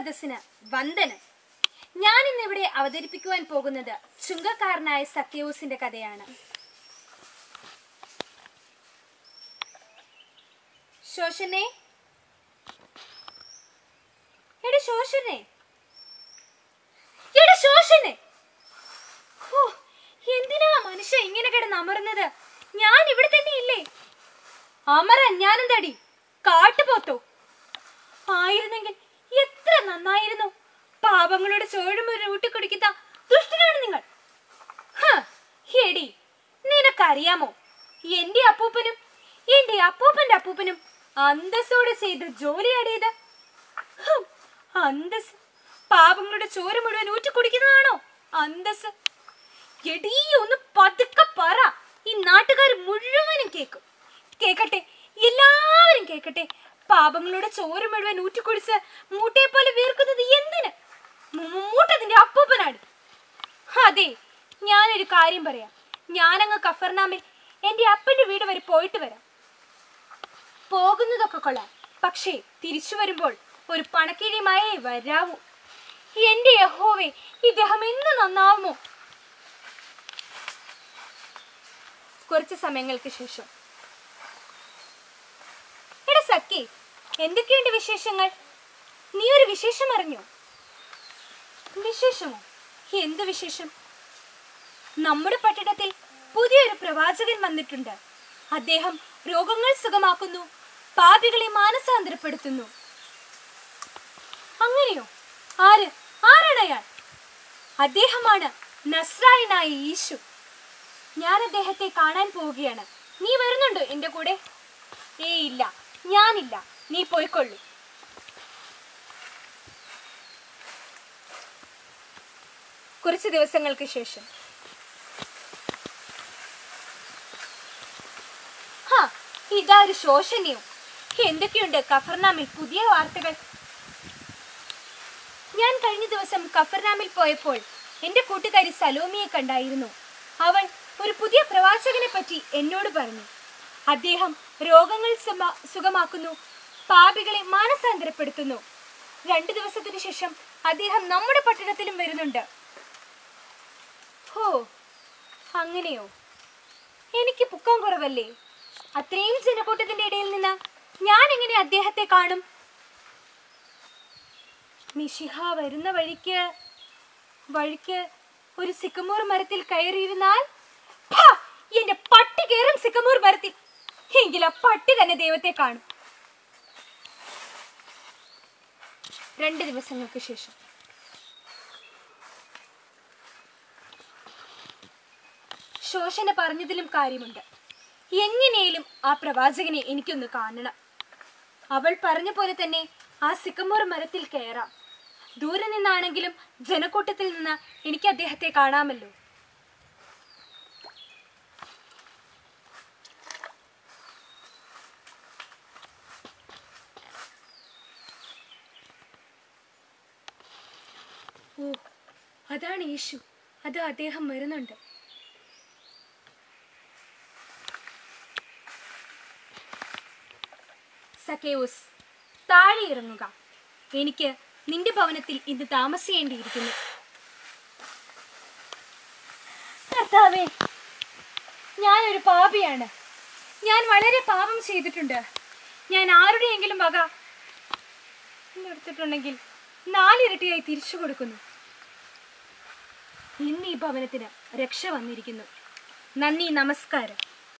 സദസ്സിന് വന്ദനം ഞാൻ ഇന്നിവിടെ അവതരിപ്പിക്കുവാൻ പോകുന്നത് ചുങ്കക്കാരനായ സത്യൂസിന്റെ കഥയാണ് ശോഷനെ എടി ശോഷനെ എടി ശോഷനെ ഹോ, എന്തിനാ മനുഷ്യ ഇങ്ങനെ കിടന്ന് അമർന്നത് ഞാൻ ഇവിടെ തന്നെ ഇല്ലേ അമരൻ ഞാനെന്താടി കാട്ടുപോത്തോ ആയിരുന്നെങ്കിൽ എത്ര നന്നായിരുന്നു പാപങ്ങളുടെ ചോഴുമുരു ഊട്ടിക്കുടിക്കുന്ന ദുഷ്ടനാണ് നിങ്ങൾ ഹ, എടി നിനക്കറിയാമോ എന്റെ അപ്പൂപ്പനും എന്റെ അപ്പൂപ്പന്റെ അപ്പൂപ്പനും അന്തസ്സോടെ ചെയ്ത ജോലിയാടിയത് ഹും, അന്തസ് പാപങ്ങളുടെ ചോര മുഴുവൻ ഊറ്റിക്കുടിക്കുന്നതാണോ അന്തസ് എടീ ഒന്ന് പതുക്കെ പറ ഈ നാട്ടുകാർ മുഴുവനും കേൾക്കും കേക്കട്ടെ എല്ലാവരും കേക്കട്ടെ പാപങ്ങളുടെ ചോര മുഴുവൻ ഊറ്റിക്കുടിച്ച് മൂട്ടയെ പോലെ വീർക്കുന്നത് എന്തിന് മൂ- മൂട്ടതിന്റെ അപ്പൂപ്പനാണ് അതെ ഞാനൊരു കാര്യം പറയാം ഞാനങ്ങ് കഫർനാമിൽ എന്റെ അപ്പന്റെ വീട് വരെ പോയിട്ട് വരാം പോകുന്നതൊക്കെ കൊള്ളാം പക്ഷേ തിരിച്ചു വരുമ്പോൾ ഒരു പണക്കിഴിയുമായേ വരാവൂ എന്റെ യഹോവേ ഇദ്ദേഹം എന്ന് നന്നാവുമോ കുറച്ച് സമയങ്ങൾക്ക് ശേഷം എടാ സഖി എന്തൊക്കെയുണ്ട് വിശേഷങ്ങൾ നീ ഒരു വിശേഷം അറിഞ്ഞോ വിശേഷമോ എന്ത് വിശേഷം നമ്മുടെ പട്ടണത്തിൽ പുതിയൊരു പ്രവാചകൻ വന്നിട്ടുണ്ട് അദ്ദേഹം രോഗങ്ങൾ സുഖമാക്കുന്നു പാപികളെ മാനസാന്തരപ്പെടുത്തുന്നു അങ്ങനെയോ ആര് ആരാണ് അയാൾ അദ്ദേഹമാണ് നസ്രായനായ യേശു ഞാൻ അദ്ദേഹത്തെ കാണാൻ പോവുകയാണ് നീ വരുന്നുണ്ടോ എന്റെ കൂടെ ഏ ഇല്ല ഞാനില്ല നീ പോയിക്കൊള്ളു കുറച്ച് ദിവസങ്ങൾക്ക് ശേഷം ഹാ ഇതാ ഒരു ശോഷനയും എന്തൊക്കെയുണ്ട് കഫർനാമിൽ പുതിയ വാർത്തകൾ ഞാൻ കഴിഞ്ഞ ദിവസം കഫർനാമിൽ പോയപ്പോൾ എന്റെ കൂട്ടുകാരി സലോമിയെ കണ്ടായിരുന്നു അവൾ ഒരു പുതിയ പ്രവാചകനെ പറ്റി എന്നോട് പറഞ്ഞു അദ്ദേഹം രോഗങ്ങൾ സുമ- സുഖമാക്കുന്നു പാപികളെ മാനസാന്തരപ്പെടുത്തുന്നു രണ്ടു ദിവസത്തിനു ശേഷം അദ്ദേഹം നമ്മുടെ പട്ടണത്തിലും വരുന്നുണ്ട് ഹോ അങ്ങനെയോ എനിക്ക് പൊക്കം കുറവല്ലേ അത്രയും ജനക്കൂട്ടത്തിന്റെ ഇടയിൽ നിന്ന് ഞാൻ എങ്ങനെ അദ്ദേഹത്തെ കാണും മിഷിഹ വരുന്ന വഴിക്ക് വഴിക്ക് ഒരു സിക്കമൂർ മരത്തിൽ കയറിയിരുന്നാൽ ഹാ, എന്റെ പട്ടി കയറും സിക്കമൂർ മരത്തിൽ എങ്കിൽ ആ പട്ടി തന്നെ ദൈവത്തെ കാണും രണ്ട് ദിവസങ്ങൾക്ക് ശേഷം ശോഷന പറഞ്ഞതിലും കാര്യമുണ്ട് എങ്ങനെയും ആ പ്രവാചകനെ എനിക്കൊന്ന് കാണണം അവൾ പറഞ്ഞ പോലെ തന്നെ ആ സിക്കമോർ മരത്തിൽ കയറാം ദൂരെ നിന്നാണെങ്കിലും ജനക്കൂട്ടത്തിൽ നിന്ന് എനിക്ക് അദ്ദേഹത്തെ കാണാമല്ലോ ഓ അതാണ് യേശു അത് അദ്ദേഹം വരുന്നുണ്ട് സക്കേവൂസ് താഴെ ഇറങ്ങുക എനിക്ക് നിന്റെ ഭവനത്തിൽ ഇന്ന് താമസിക്കേണ്ടിയിരിക്കുന്നു കർത്താവേ ഞാനൊരു പാപിയാണ് ഞാൻ വളരെ പാപം ചെയ്തിട്ടുണ്ട് ഞാൻ ആരുടെയെങ്കിലും വക എടുത്തിട്ടുണ്ടെങ്കിൽ നാലിരട്ടിയായി തിരിച്ചു കൊടുക്കുന്നു ഇന്ന് ഈ ഭവനത്തിന് രക്ഷ വന്നിരിക്കുന്നു നന്ദി നമസ്കാരം